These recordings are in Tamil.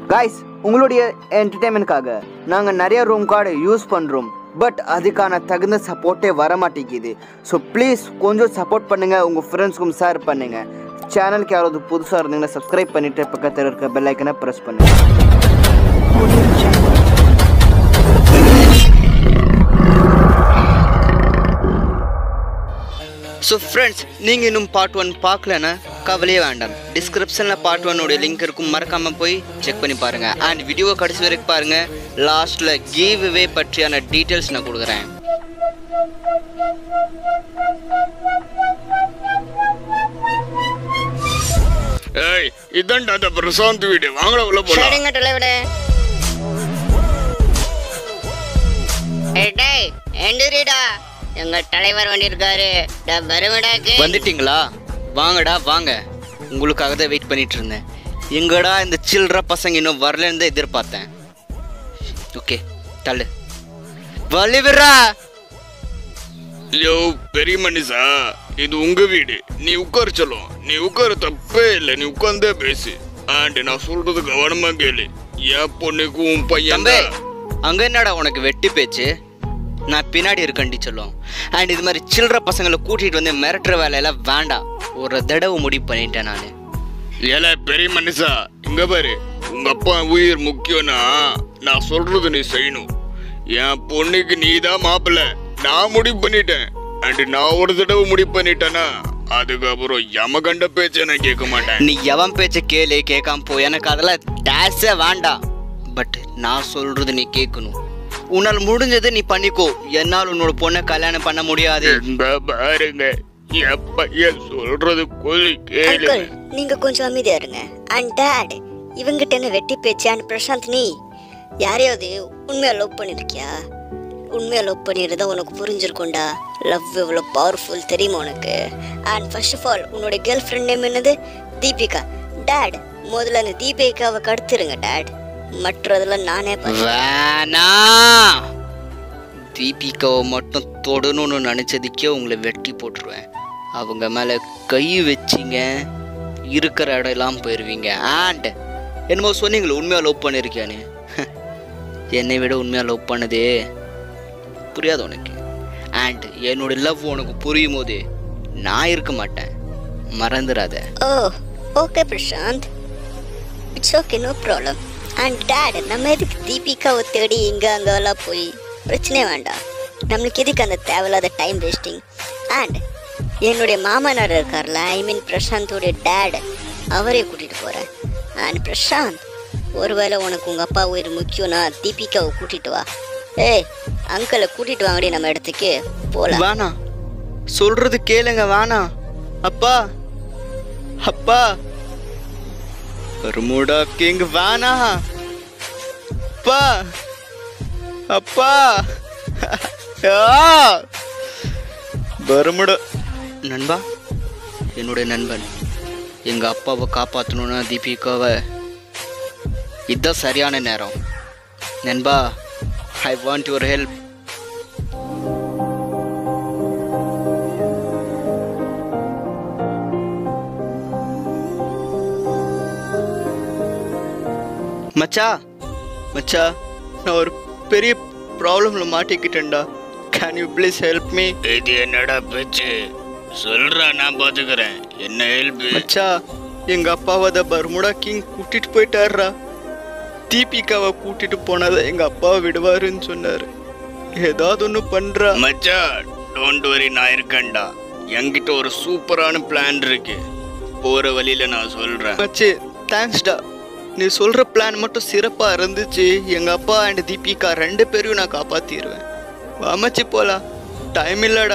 காய்ஸ் உங்களுடைய என்டர்டைன்மெண்ட்காக நாங்கள் நிறைய ரூம் கார்டு யூஸ் பண்ணுறோம் பட் அதுக்கான தகுந்த சப்போர்ட்டே வர மாட்டேங்குது ஸோ ப்ளீஸ் கொஞ்சம் சப்போர்ட் பண்ணுங்கள் உங்கள் ஃப்ரெண்ட்ஸ்க்கும் ஷேர் பண்ணுங்கள் சேனலுக்கு யாராவது புதுசாக இருந்தீங்கன்னா சப்ஸ்கிரைப் பண்ணிவிட்டு பக்கத்தில் இருக்க பெல் ஐக்கனை ப்ரெஸ் பண்ணுங்கள் ஸோ ஃப்ரெண்ட்ஸ் நீங்கள் இன்னும் பார்ட் ஒன் பார்க்கலன்னா கவலையே வேண்டாம் டிஸ்கிரிப்ஷனில் பார்ட் ஒன்னோட லிங்க் இருக்கும் மறக்காமல் போய் செக் பண்ணி பாருங்கள் அண்ட் வீடியோவை கடைசி வரைக்கும் பாருங்கள் லாஸ்ட்டில் கிவ் வே பற்றியான டீட்டெயில்ஸ் நான் கொடுக்குறேன் ஏய் இதான்டா அந்த பிரசாந்த் வீடு வாங்கடா உள்ள போலாம் சரிங்க தலைவரே ஏய் டேய் எந்திரிடா எங்க தலைவர் வந்திருக்காரு டா வருவடாக்கு வந்துட்டீங்களா வாங்கடா வாங்க உங்களுக்காக தான் வெயிட் பண்ணிட்டு இருந்தேன் எங்கடா இந்த சில்ற பசங்க இன்னும் வரலன்னு தான் எதிர்பார்த்தேன் ஓகே தள்ளு வலிவிரா யோ பெரிய மனுஷா இது உங்க வீடு நீ உட்கார சொல்லும் நீ உட்கார தப்பே இல்லை நீ உட்கார்ந்தே பேசு ஆண்ட் நான் சொல்றது கவனமா கேளு என் பொண்ணுக்கு உன் பையன் தம்பி அங்க என்னடா உனக்கு வெட்டி பேச்சு நான் பின்னாடி இருக்கண்டி சொல்லும் அண்ட் இது மாதிரி சில்லற பசங்களை கூட்டிட்டு வந்து மிரட்டுற வேலையெல்லாம் வேண்டாம் ஒரு தடவை முடிவு பண்ணிட்டேன் நான் ஏல பெரிய மனுஷா இங்க பாரு உங்க அப்பா உயிர் முக்கியம்னா நான் சொல்றது நீ செய்யணும் என் பொண்ணுக்கு நீ தான் மாப்பிள்ள நான் முடிவு பண்ணிட்டேன் அண்ட் நான் ஒரு தடவை முடிவு பண்ணிட்டேனா அதுக்கப்புறம் யமகண்ட பேச்ச நான் கேட்க மாட்டேன் நீ எவன் பேச்ச கேளு கேட்காம போ எனக்கு அதெல்லாம் டேஸே வேண்டாம் பட் நான் சொல்றது நீ கேட்கணும் உன்னால் முடிஞ்சதை நீ பண்ணிக்கோ என்னால் உன்னோட பொண்ணை கல்யாணம் பண்ண முடியாது இந்த பாருங்க என் பையன் சொல்றது கொல்லி கேளு அங்கிள் நீங்க கொஞ்சம் அமைதியா இருங்க அண்ட் டாட் இவங்கிட்ட என்ன வெட்டி பேச்சு அண்ட் பிரசாந்த் நீ யாரையாவது உண்மையா லவ் பண்ணிருக்கியா உண்மையா லவ் பண்ணிருந்தா உனக்கு புரிஞ்சிருக்கும்டா லவ் எவ்வளோ பவர்ஃபுல் தெரியுமா உனக்கு அண்ட் ஃபர்ஸ்ட் ஆஃப் ஆல் உன்னோட கேர்ள் ஃப்ரெண்ட் நேம் என்னது தீபிகா டாட் முதல்ல அந்த தீபிகாவை கடத்திருங்க டாட் மற்றதெல்லாம் நானே பார்த்துக்கிறேன். வேணாம் தீபிகாவை மட்டும் தொடணும்னு நினச்சதுக்கே உங்களை வெட்டி போட்டுருவேன் அவங்க மேலே கை வச்சிங்க இருக்கிற இடம் எல்லாம் போயிடுவீங்க ஆண்ட் என்னமோ சொன்னீங்களே உண்மையாக லவ் பண்ணியிருக்கியான்னு என்னை விட உண்மையாக லவ் பண்ணதே புரியாது உனக்கு அண்ட் என்னோட லவ் உனக்கு புரியும் போது நான் இருக்க மாட்டேன் மறந்துடாத oh okay Prashanth it's okay no problem and date நம்ம எதுக்கு தீபிகாவை தேடி இங்கே அங்கெல்லாம் போய் பிரச்சனையே வேண்டாம் நம்மளுக்கு எதுக்கு அந்த தேவையில்லாத டைம் வேஸ்டிங் அண்ட் என்னுடைய மாமனார் இருக்கார்ல ஐ மீன் பிரசாந்தோடைய டேட் அவரே கூட்டிகிட்டு போகிறேன் அண்ட் பிரசாந்த் ஒருவேளை உனக்கு உங்கள் அப்பா உயிர் முக்கியம்னா தீபிகாவை கூட்டிகிட்டு வா ஏய் அங்கிளை கூட்டிகிட்டு வாங்கடி நம்ம இடத்துக்கு போகலாம் வேணாம் சொல்றது கேளுங்க வேணாம் அப்பா அப்பா பெருமுடா கிங் வேணா அப்பா அப்பா ஆ! பெருமுடா நண்பா என்னுடைய நண்பன் எங்க அப்பாவை காப்பாற்றணும்னா தீபிகாவை இதுதான் சரியான நேரம் நண்பா ஐ வாண்ட் யுவர் ஹெல்ப் மச்சா மச்சா நான் ஒரு பெரிய ப்ராப்ளம்ல மாட்டிக்கிட்டேன்டா can you please help me இது என்னடா பேச்சு சொல்றா நான் பாத்துக்கிறேன் என்ன ஹெல்ப் மச்சா எங்க அப்பாவை அதை பர்முடா கிங் கூட்டிட்டு போயிட்டாருடா தீபிகாவை கூட்டிட்டு போனதை எங்க அப்பாவை விடுவாருன்னு சொன்னாரு ஏதாவது ஒன்று பண்றா மச்சா டோன்ட் வரி நான் இருக்கேன்டா என்கிட்ட ஒரு சூப்பரான பிளான் இருக்கு போற வழியில நான் சொல்றேன் மச்சி தேங்க்ஸ்டா நீ சொல்ற பிளான் மட்டும் சிறப்பா இருந்துச்சு எங்க அப்பா அண்ட் தீபிகா ரெண்டு பேரையும் நான் காப்பாத்திடுவேன் வாமச்சி போலாம் டைம் இல்லடா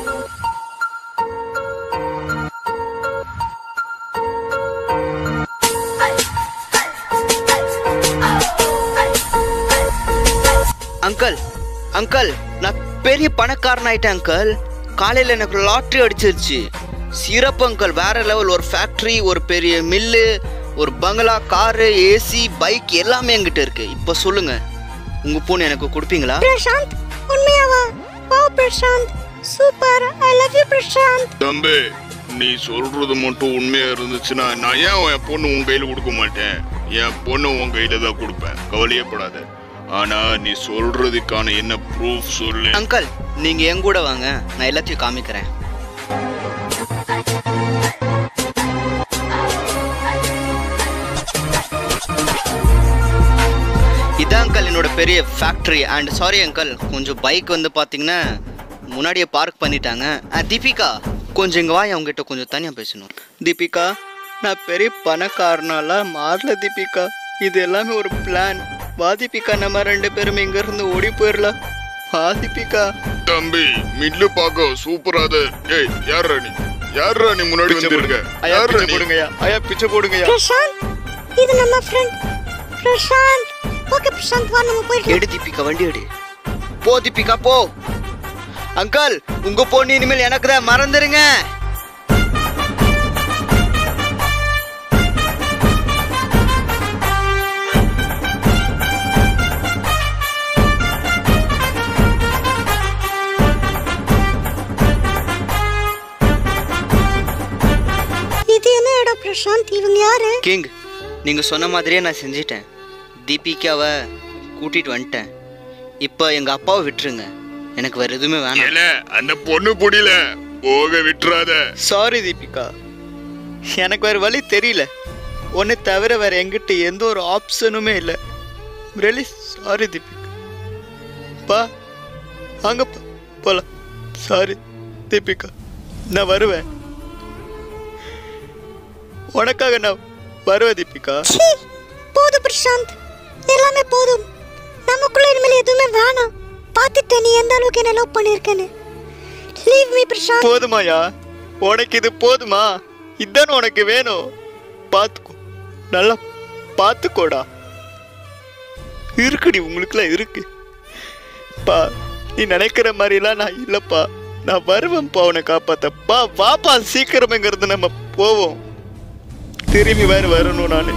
அங்கிள் அங்கிள் நான் பெரிய பணக்காரன் ஆயிட்டேன் அங்கிள் காலையில் எனக்கு லாட்ரி அடிச்சிருச்சு சிறப்பு அங்கிள் வேற லெவல் ஒரு ஃபேக்ட்ரி ஒரு பெரிய மில்லு ஒரு பங்களா காரு ஏசி பைக் எல்லாமே என்கிட்ட இருக்கு இப்போ சொல்லுங்க உங்க பொண்ணு எனக்கு கொடுப்பீங்களா பிரசாந்த் உண்மையாவா வா Prashanth super I love you Prashanth தம்பி நீ சொல்றது மட்டும் உண்மையா இருந்துச்சுன்னா நான் ஏன் என் பொண்ணு உன் கையில கொடுக்க மாட்டேன் என் பொண்ணு உன் கையில தான் கொடுப்பேன் கவலையப்படாத ஆனா நீ சொல்றதுக்கான என்ன ப்ரூஃப் சொல்லு அங்கிள் நீங்க என் கூட வாங்க நான் எல்லாத்தையும் காமிக்கிறேன் இதான் அங்கிள் என்னோட பெரிய ஃபேக்ட்ரி அண்ட் சாரி அங்கிள் கொஞ்சம் பைக் வந்து பார்த்தீங்கன்னா முன்னாடியே பார்க் பண்ணிட்டாங்க ஆ, தீபிகா கொஞ்சம் இங்கே வாய் அவங்ககிட்ட கொஞ்சம் தனியாக பேசணும் தீபிகா நான் பெரிய பணக்காரனாலாம் மாறல தீபிகா இது எல்லாமே ஒரு பிளான் வா தீபிகா நம்ம ரெண்டு பேரும் இங்கேருந்து ஓடி போயிடலாம் வா தீபிகா தம்பி மில்லு பாக்க சூப்பராத ஏய் யாரா நீ யாரா நீ முன்னாடி வந்திருக்க யாரா நீ ஐயா பிச்சை போடுங்கய்யா பிரசாந்த் இது நம்ம ஃப்ரெண்ட் பிரசாந்த் ஓகே பிரசாந்த் வா நம்ம போயிடலாம் எடு தீபிகா வண்டி எடு போ தீபிகா போ அங்கிள் உங்க பொண்ணு இனிமேல் எனக்கு தான் மறந்துருங்க இது என்ன இடம் பிரசாந்த் இவங்க யாரு கிங் நீங்க சொன்ன மாதிரியே நான் செஞ்சிட்டேன் தீபிகாவை கூட்டிட்டு வந்துட்டேன் இப்போ எங்க அப்பாவை விட்டுருங்க எனக்கு வேற எதுவுமே வேணாம் ஏல அந்த பொண்ணு புடியல போக விட்டுறாத சாரி தீபிகா எனக்கு வேற வழி தெரியல ஒன்று தவிர வேற எங்கிட்ட எந்த ஒரு ஆப்ஷனுமே இல்லை ரியலி சாரி தீபிகா பா வாங்க போலாம் சாரி தீபிகா நான் வருவேன் உனக்காக நான் வருவேன் தீபிகா சீ போதும் பிரசாந்த் எல்லாமே போதும் நமக்குள்ள இனிமேல் எதுவுமே வேணாம் பார்த்துட்டேன் நீ எந்த அளவுக்கு என்ன லவ் பண்ணியிருக்கேன்னு லீவ் மீ பிரசாந்த் போதுமாயா உனக்கு இது போதுமா இதானே உனக்கு வேணும் பார்த்துக்கோ நல்லா பார்த்துக்கோடா இருக்குடி உங்களுக்குலாம் இருக்கு பா நீ நினைக்கிற மாதிரிலாம் நான் இல்லைப்பா நான் வருவேன்ப்பா உன்னை காப்பாத்தப்பா வாப்பா சீக்கிரமேங்கிறது நம்ம போவோம் திரும்பி வேறு வரணும் நான்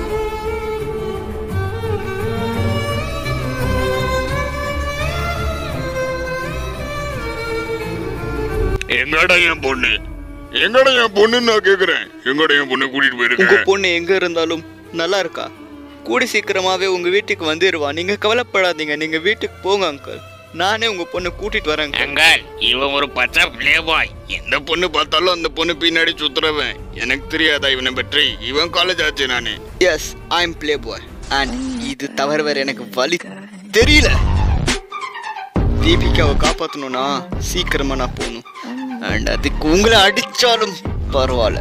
எங்கடா என் பொண்ணு எங்கடா என் பொண்ணுன்னு நான் கேக்குறேன் எங்கடா என் பொண்ணு கூட்டிட்டு உங்க போயிருக்க பொண்ணு எங்க இருந்தாலும் நல்லா இருக்கா கூடி சீக்கிரமாவே உங்க வீட்டுக்கு வந்துடுவா நீங்க கவலைப்படாதீங்க நீங்க வீட்டுக்கு போங்க அங்கிள் நானே உங்க பொண்ணை கூட்டிட்டு வரேன் அங்கால் இவன் ஒரு பச்சை பிளே பாய் எந்த பொண்ணு பார்த்தாலும் அந்த பொண்ணு பின்னாடி சுத்துறவன் எனக்கு தெரியாதா இவனை பற்றி இவன் காலேஜ் ஆச்சு நானு yes I am playboy and இது தவிர வேற எனக்கு வழி தெரியல தீபிகாவை காப்பாற்றணும்னா சீக்கிரமா நான் போகணும் அண்ட் அதுக்கு உங்களை அடிச்சாலும் பரவாயில்ல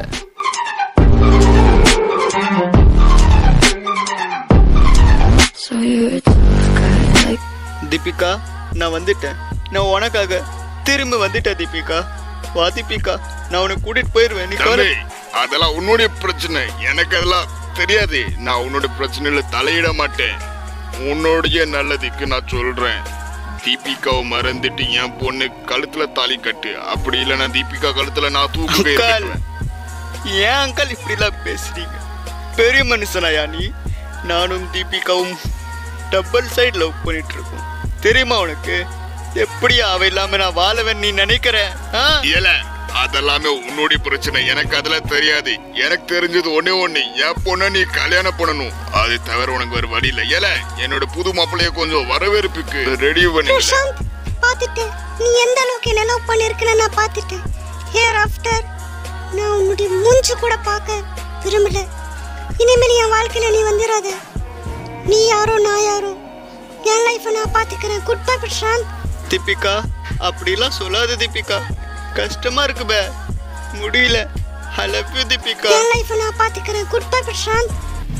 So you're a tough guy like Deepika நான் வந்துட்டேன் நான் உனக்காக திரும்ப வந்துட்டேன் தீபிகா வா தீபிகா நான் உன்னை கூட்டிட்டு போயிடுவேன் நீ கவலை தம்பி அதெல்லாம் உன்னுடைய பிரச்சனை எனக்கு அதெல்லாம் தெரியாது நான் உன்னோட பிரச்சனையில தலையிட மாட்டேன் உன்னுடைய நல்லதுக்கு நான் சொல்றேன் தீபிகாவை மறந்துட்டு என் பொண்ணு கழுத்துல தாலி கட்டு அப்படி இல்லைன்னா தீபிகா கழுத்துல நான் தூக்கு கயிறு அங்கிள் கட்டுவேன். ஏன் அங்கிள் இப்படிலாம் பேசுறீங்க பெரிய மனுஷனாயா நீ நானும் தீபிகாவும் டபுள் சைடு லவ் பண்ணிட்டு இருக்கோம் தெரியுமா உனக்கு எப்படி அவ இல்லாம நான் வாழவேன் நீ நினைக்கிற ஆ? ஏல அதெல்லாமே உன்னுடைய பிரச்சனை எனக்கு அதெல்லாம் தெரியாது எனக்கு தெரிஞ்சது ஒண்ணே ஒண்ணு என் பொண்ணை நீ கல்யாணம் பண்ணணும் அது தவிர உனக்கு வேற வழி இல்ல ஏல என்னோட புது மாப்பிள்ளைய கொஞ்சம் வரவேற்புக்கு ரெடி பண்ணி பிரசாந்த் பார்த்துட்டேன் நீ எந்த அளவுக்கு என்ன லவ் பண்ணியிருக்கேன்னு நான் பார்த்துட்டேன் ஹியர் ஆஃப்டர் நான் உன்னுடைய மூஞ்சு கூட பார்க்க விரும்பல இனிமேல் என் வாழ்க்கையில நீ வந்துடாத நீ யாரோ நான் யாரோ என் லைஃப்பை நான் பார்த்துக்கிறேன் குட் பை பிரசாந்த் தீபிகா அப்படிலாம் சொல்லாத தீபிகா கஷ்டமா இருக்கு பே முடியல ஐ லவ் யூ தீபிகா என் லைஃப்பை நான் பார்த்துக்கிறேன் குட் பை பிரசாந்த்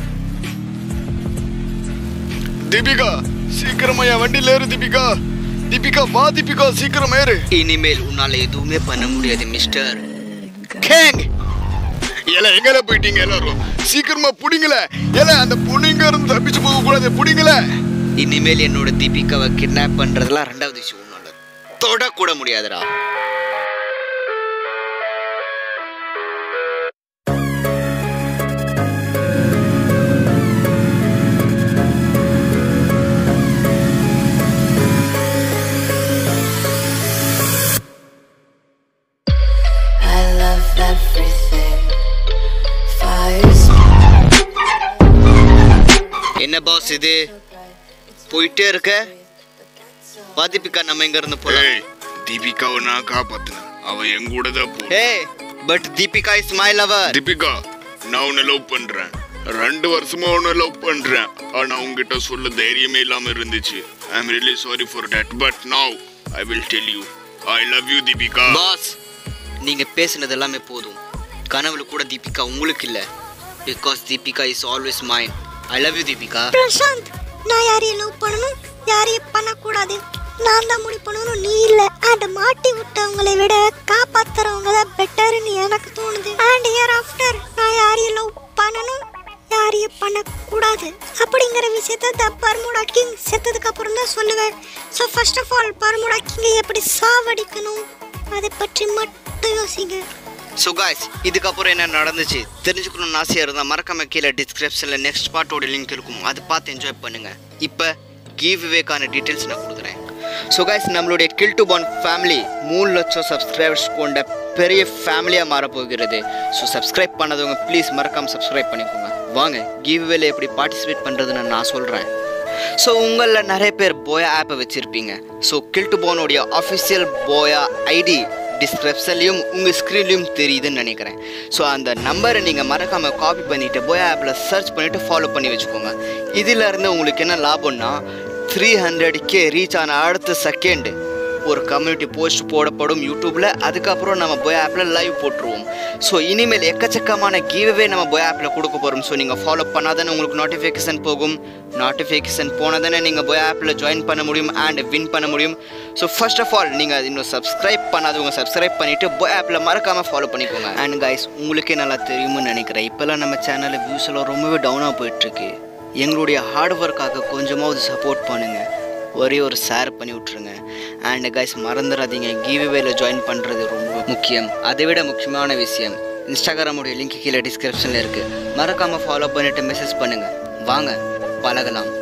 தீபிகா சீக்கிரமா என் வண்டியில ஏறு தீபிகா தீபிகா வா தீபிகா சீக்கிரம் ஏறு இனிமேல் உன்னால எதுவுமே பண்ண முடியாது மிஸ்டர் கேங் ஏல எங்கல போயிட்டீங்க எல்லாரும் சீக்கிரமா புடிங்கல ஏல அந்த பொண்ணு இங்க இருந்து தப்பிச்சு போக கூடாது புடிங்கல இனிமேல் என்னோட தீபிகாவை கிட்னாப் பண்றதெல்லாம் ரெண்டாவது விஷயம் உன்னோட தொட கூட முடியாதுடா I love everything. Fires. என்ன பாஸ் இது போயிட்டே இருக்க வா தீபிகா நம்ம எங்க இருந்து போலாம் ஏய் தீபிகாவை நான் காப்பாத்தினேன் அவ என் கூட தான் போ ஹே but Deepika is my lover Deepika நான் உன்னை லவ் பண்றேன் ரெண்டு வருஷமா உன்னை லவ் பண்றேன் ஆனா உன்கிட்ட சொல்ல தைரியமே இல்லாம இருந்துச்சு I am really sorry for that but now I will tell you I love you Deepika boss நீங்க பேசுனது எல்லாமே போதும் கனவுல கூட தீபிகா உங்களுக்கு இல்ல because Deepika is always mine I love you Deepika Prashanth நான் யாரையும் லவ் பண்ணணும் யாரையும் பண்ணக்கூடாது நான் தான் முடிவு பண்ணணும் நீ இல்ல அண்ட் மாட்டி விட்டவங்களை விட காப்பாத்துறவங்க தான் பெட்டர்னு எனக்கு தோணுது அண்ட் இயர் ஆஃப்டர் நான் யாரையும் லவ் பண்ணணும் யாரையும் பண்ணக்கூடாது அப்படிங்கிற விஷயத்த த பர்முடா கிங் செத்ததுக்கு அப்புறம் தான் சொல்லுவேன் so first of all Bermuda கிங்கை எப்படி சாவடிக்கணும் அதை பற்றி மட்டும் யோசிங்க ஸோ காய்ஸ் இதுக்கப்புறம் என்ன நடந்துச்சு தெரிஞ்சுக்கணும்னு ஆசையாக இருந்தால் மறக்காம கீழே டிஸ்கிரிப்ஷனில் நெக்ஸ்ட் பார்ட்டோட லிங்க் இருக்கும் அதை பார்த்து என்ஜாய் பண்ணுங்க இப்போ கிவ் வேக்கான டீட்டெயில்ஸ் நான் கொடுக்குறேன் ஸோ காய்ஸ் நம்மளுடைய கில் டு பான் ஃபேமிலி மூணு லட்சம் சப்ஸ்கிரைபர்ஸ் கொண்ட பெரிய ஃபேமிலியாக மாறப்போகிறது ஸோ சப்ஸ்கிரைப் பண்ணதவங்க ப்ளீஸ் மறக்காமல் சப்ஸ்கிரைப் பண்ணிக்கோங்க வாங்க கிவ் வேல எப்படி பார்ட்டிசிபேட் பண்ணுறதுன்னு நான் சொல்கிறேன் ஸோ உங்களில் நிறைய பேர் போயா ஆப்பை வச்சுருப்பீங்க ஸோ கில் டு போனுடைய அஃபிஷியல் போயா ஐடி டிஸ்கிரிப்ஷன்லையும் உங்கள் ஸ்க்ரீன்லையும் தெரியுதுன்னு நினைக்கிறேன் ஸோ அந்த நம்பரை நீங்கள் மறக்காமல் காப்பி பண்ணிவிட்டு போயா ஆப்பில் சர்ச் பண்ணிவிட்டு ஃபாலோ பண்ணி வச்சுக்கோங்க இதில் இருந்து உங்களுக்கு என்ன லாபம்னா த்ரீ ஹண்ட்ரட் கே ரீச் ஆன அடுத்த செகண்ட் ஒரு கம்யூனிட்டி போஸ்ட் போடப்படும் யூடியூப்பில் அதுக்கப்புறம் நம்ம போய் ஆப்பில் லைவ் போட்டுருவோம் ஸோ இனிமேல் எக்கச்சக்கமான கிவ்வே நம்ம போய் ஆப்பில் கொடுக்க போகிறோம் ஸோ நீங்கள் ஃபாலோ பண்ணாதானே உங்களுக்கு நோட்டிஃபிகேஷன் போகும் நோட்டிஃபிகேஷன் போனதானே நீங்கள் போய் ஆப்பில் ஜாயின் பண்ண முடியும் அண்ட் வின் பண்ண முடியும் ஸோ ஃபர்ஸ்ட் ஆஃப் ஆல் நீங்கள் இன்னும் சப்ஸ்கிரைப் பண்ணாதவங்க சப்ஸ்கிரைப் பண்ணிவிட்டு போய் ஆப்பில் மறக்காமல் ஃபாலோ பண்ணிக்கோங்க அண்ட் கைஸ் உங்களுக்கே நல்லா தெரியும்னு நினைக்கிறேன் இப்போல்லாம் நம்ம சேனலில் வியூஸ் எல்லாம் ரொம்பவே டவுனாக போயிட்டுருக்கு எங்களுடைய ஹார்ட் ஒர்க்காக கொஞ்சமாவது சப்போர்ட் பண்ணுங்கள் ஒரே ஒரு ஷேர் பண்ணி விட்ருங்க அண்ட் கைஸ் மறந்துடாதீங்க கிவ்வேல ஜாயின் பண்ணுறது ரொம்ப முக்கியம் அதை விட முக்கியமான விஷயம் இன்ஸ்டாகிராமுடைய லிங்க் கீழே டிஸ்கிரிப்ஷனில் இருக்குது மறக்காமல் ஃபாலோ பண்ணிவிட்டு மெசேஜ் பண்ணுங்கள் வாங்க பழகலாம்